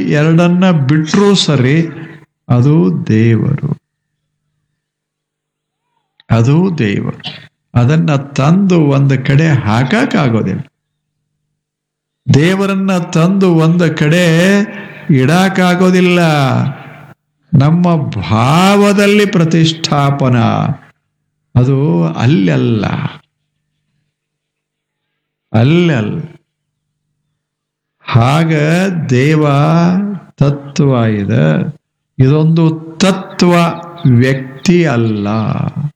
ಎರಡನ್ನ ಬಿಟ್ರೂ ಸರಿ ಅದು ದೇವರು ಅದು ದೇವರು ಅದನ್ನ ತಂದು ಒಂದು ಕಡೆ ಹಾಕಕ್ಕಾಗೋದಿಲ್ಲ ದೇವರನ್ನ ತಂದು ಒಂದು ಕಡೆ ಇಡಕ್ಕಾಗೋದಿಲ್ಲ ನಮ್ಮ ಭಾವದಲ್ಲಿ ಪ್ರತಿಷ್ಠಾಪನ ಅದು ಅಲ್ಲಲ್ಲ ಅಲ್ಲಲ್ಲ ಹಾಗ ದೇವ ತತ್ವ ಇದೆ ಇದೊಂದು ತತ್ವ ವ್ಯಕ್ತಿ ಅಲ್ಲ